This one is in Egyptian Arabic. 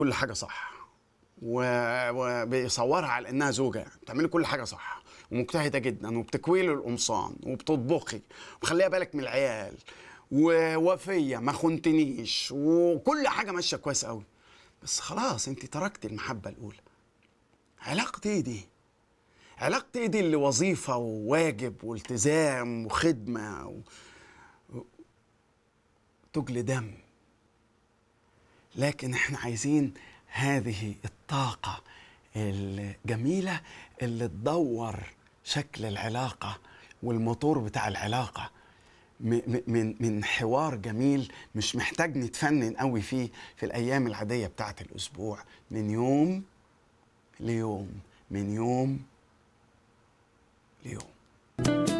كل حاجه صح و- وبيصورها على انها زوجه يعني بتعملي كل حاجه صح ومجتهده جدا وبتكويل القمصان وبتطبخي ومخليها بالك من العيال ووفيه ما خنتنيش وكل حاجه ماشيه كويس قوي بس خلاص انت تركتي المحبه الاولى علاقتي ايه دي علاقتي ايه دي اللي وظيفه وواجب والتزام وخدمه و... و- تجلي دم لكن احنا عايزين هذه الطاقة الجميلة اللي تدور شكل العلاقة والموتور بتاع العلاقة م- م- من من حوار جميل مش محتاج نتفنن قوي فيه في الأيام العادية بتاعت الأسبوع من يوم ليوم من يوم ليوم